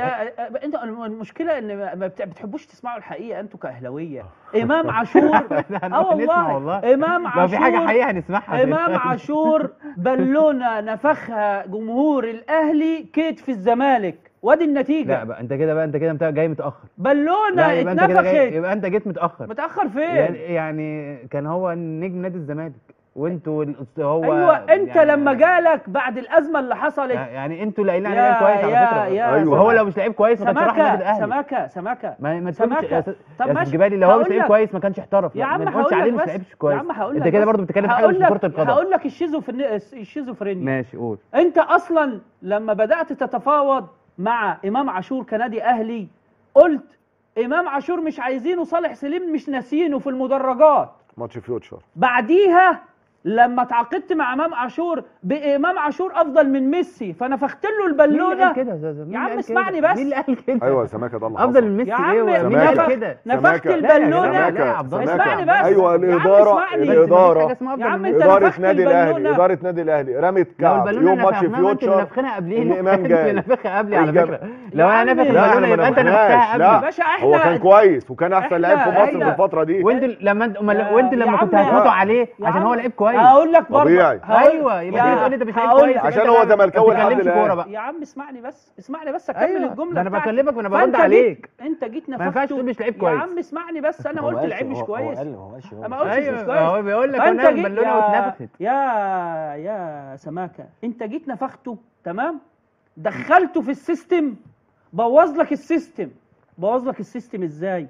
يا انت المشكله ان ما ما بت- بتحبوش تسمعوا الحقيقه انتوا كاهلاويه امام عاشور احنا اه نسمع والله امام لو في حاجه عاشور حقيقه هنسمعها امام دلوقتي. عاشور بالونه نفخها جمهور الاهلي كتف الزمالك وادي لا النتيجه بقى انت كده بقى انت كده انت جاي متاخر بالونه لا يبقى انت كده جاي اتنفخت يبقى انت جيت متاخر متاخر فين يعني, يعني كان هو نجم نادي الزمالك وانتوا الأس- هو ايوه انت يعني لما جالك بعد الازمه اللي حصلت يعني انتوا اللي قايلين يا- عليه لعيب كويس على يا- فكره يا ايوه سماكة. هو لو مش لعيب كويس ما كانش راح النادي سماكه الاهلي سماكه سماكه ما ما تقولش سماكة. يا أستاذ- طب يا ماشي، استاذ جبالي لو هو مش هقول لعيب لك. كويس ما كانش احترف يا لا، عم ما تقولش هقول عليه لك مش بس لعيب كويس يا عم هقول انت لك كده بس. برضه بتتكلم في حاجه هقول مش في لك كره القدم هقول لك الشيزوفرينيا الشيزوفرينيا ماشي قول انت اصلا لما بدات تتفاوض مع امام عاشور كنادي اهلي قلت امام عاشور مش عايزينه صالح سليم مش ناسينه في المدرجات ماتش فيوتشر بعديها لما تعاقدت مع امام عاشور بامام عاشور افضل من ميسي فنفخت له مين اللي البالونه قال كده يا استاذ مين يا اللي عم قال اسمعني كده؟ بس. مين اللي قال كده ايوه سماكه ده اللي افضل حصل من ميسي يا عم ايه ومين سماكة. قال نفخ كده نفخت سماكة. البالونه لا، لا يا عبد الله. اسمعني بس ايوه يا عم الاداره اسمعني. الاداره حاجة اسمها يا أفضل عم من انت ميسي. اداره نفخت نادي الاهلي البالونة. اداره نادي الاهلي رمت لو كعب البالونه يوم ماتش نفخناها انت اللي فيوتشر نفخناها قبليه ان امام انت اللي جاي نفخها قبلي على الجاب- فكره لو يا انا عم. نافخ لا البالونه احنا ما يبقى انت نفخناش نفختها لا قبلي باشا احنا هو كان كويس وكان احسن احنا- لاعب في مصر احنا- في الفتره دي وانتوا لما انت امال يا- وانت يا لما عم كنت هتموتوا يا- عليه يا عشان عم هو لعيب كويس هقول لك برضه طبيعي. هقول- ايوه يبقى يا- تيجي تقول لي ده مش لعيب هقول كويس لك. عشان يبقى هو انت ما زملكاوي لحد بتتكلمش الآن. كوره بقى يا عم اسمعني بس اسمعني بس اكمل ايوه الجمله ده انا بتاعتي. بكلمك وانا فأنت برد جيت- عليك انت جيت ما نفخته ينفعش تقول مش لعيب يا كويس عم اسمعني بس انا هو قلت قالش- لعيب مش هو- هو كويس قال هو قالش هو انا مش ما قلتش ايوه مش كويس هو بيقول لك فانت وانا جيت البالونه يا واتنفخت يا يا سماكه انت جيت نفخته تمام دخلته في السيستم بوظ لك السيستم بوظ لك السيستم ازاي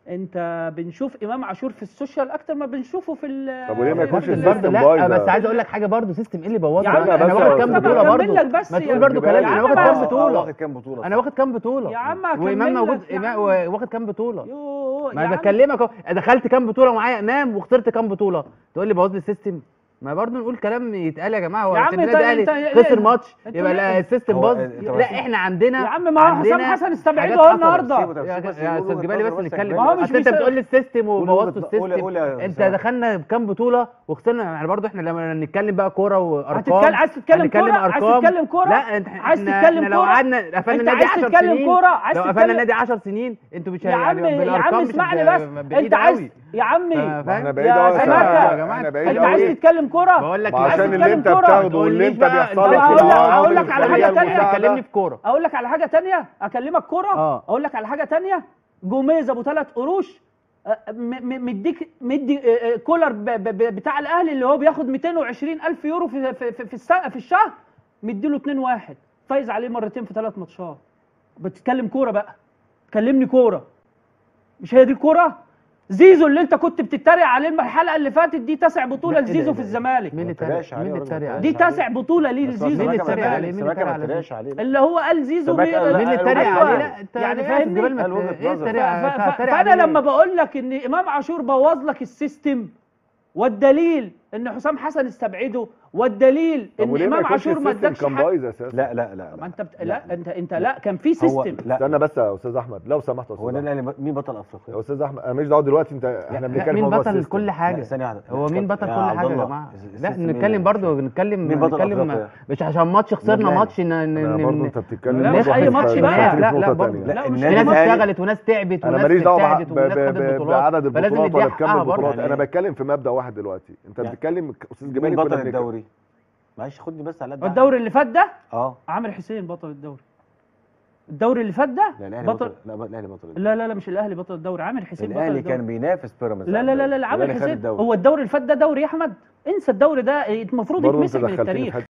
انت بنشوف امام عاشور في السوشيال اكتر ما بنشوفه في ال طب وليه ما في يكونش ال- السيستم برضه لا بايظة. بس عايز اقول لك حاجه برضه سيستم ايه اللي بوظها يا عم لا، انا بس واخد يا كام أستاذ بطوله أكمل برضه لك بس ما يا تقول برضه جبال. كلام يا انا عم واخد ما- كام بطوله واخد كام بطوله انا واخد كام بطوله يا عم وامام أكمل موجود لك يا إمام عم. واخد كام بطوله يوه، ما يا انا عم. بكلمك اهو دخلت كام بطوله معايا امام وخسرت كام بطوله تقول لي بوظ لي السيستم ما برضه نقول كلام يتقال يا جماعه هو يا عم النادي طيب الاهلي انت- خسر ماتش انتوا يبقى ليه- لا السيستم هو باظ انت لا بس- احنا عندنا يا عم ما هو حسام عندنا حسن استبعده حاجات اهو حصلت. النهارده سيبه ده، يا سيبه بس يا يقول استاذ وجهة جبالي نظره بس بس نتكلم ما هو مش اصل انت بيسا- بتقول لي السيستم قول وبوظت وجهة- قول- السيستم قول يا انت سامح. دخلنا بكام بطوله وخسرنا يعني برضه احنا لما نتكلم بقى كوره وارقام هتتكلم عايز تتكلم هنتكلم كوره عايز أرقام. تتكلم كوره لا انت عايز احنا- تتكلم احنا لو كورة؟ قعدنا قفلنا انت النادي عايز 10 تتكلم سنين كوره عايز لو تتكلم قفلنا النادي 10 سنين انتوا مش يا عم يعني يا بالارقام عم مش اسمعني هت- بس بعيد انت عايز قوي. يا عمي فاهم؟ ما احنا يا بعيد يا قوي سماكة. يا جماعة، احنا بعيد انت عايز قوي تتكلم كوره بقول لك ما عايز عشان اللي تتكلم انت كورة؟ بتاخده واللي تقوليش انت بقى- بيحصل طب لك في هقول لك- العوامل هقول لك على الخارجية حاجة تانية. المساعدة. كلمني في كوره اقول لك على حاجه تانية اكلمك كوره اه. اقول لك على حاجه تانية جوميز ابو ثلاث قروش اه، م- م- مديك مدي اه، اه، كولر ب- ب- ب- بتاع الاهلي اللي هو بياخد 220 الف يورو في في في, في, السنة في الشهر مديله 2 1 فايز عليه مرتين في ثلاث ماتشات بتتكلم كوره بقى كلمني كوره مش هي دي الكوره زيزو اللي انت كنت بتتريق عليه الحلقه اللي فاتت دي تسع بطوله لا، ايه ده، لزيزو ايه في ده؟ الزمالك مين اللي ما تتريقش اتريق مين عليه اللي يا راجل، اتريق ما دي تتريقش تسع بطوله ليه بس لزيزو مين اللي سماكة ما اتريق اتريقش- عليه؟ مين اللي سماكة ما اتريق عليه؟ اتريقش عليه لا. اللي هو قال زيزو سماكة بي- قال- مين اللي قال اتريق وجهة عليه نظر. لا انت يعني يعني فاهمني؟ جبال ما قال وجهة ت- ايه نظر. ف- اتريق ف- اتريق فانا عليه؟ لما بقول لك ان امام عاشور بوظ لك السيستم والدليل ان حسام حسن استبعده والدليل طب ان وليه ما امام يكونش عاشور ما السيستم ادكش كان حق بايظ اساسا لا لا لا ما انت بت... لا, لا. انت انت لا كان في هو سيستم لا استنى بس يا استاذ احمد لو سمحت يا هو استاذ النادي احمد الاهلي مين بطل افريقيا؟ يا استاذ احمد انا ماليش دعوه دلوقتي انت احنا لا، بنتكلم مين في موضوع بطل السيستم. كل لا، حاجه ثانية واحدة هو مين بطل يا كل عبد حاجه يا الله، جماعه السيستم لا مين نتكلم يعني؟ برضو نتكلم مين بطل نتكلم أفريقيا؟ مش عشان ماتش خسرنا النادي. ماتش ن- ن- انا ن- برضه انت بتتكلم لا، مش برضه أي في- ماتش في- بقى. في لا، نقطة لا، برضه. تانية. لا لا، مش النادي في ناس الاهلي اشتغلت وناس تعبت انا وناس ماليش دعوه اجتهدت ب- وناس ب- خدت ب- بطولات بعدد فلازم البطولات ولا ندي بكم حقها برضه البطولات انا يعني- بتكلم في مبدا واحد دلوقتي انت لا. بتتكلم استاذ مين جمالي كنا بطل بنتكلم الدوري؟ معلش خدني بس على قد الدوري اللي فات ده اه عامر حسين بطل الدوري الدوري اللي فات ده لا الاهلي بطل بطل لا الاهلي بطل الدوري. لا لا لا مش الاهلي بطل الدوري عامر حسين بطل الاهلي الدوري كان بينافس بيراميدز لا على لا لا الدوري. لا عامر والأهلي خد حسين الدوري. هو الدوري اللي فات ده دوري يا احمد انسى الدوري ده المفروض برضه انت يتمسح من دخلتني في التاريخ حته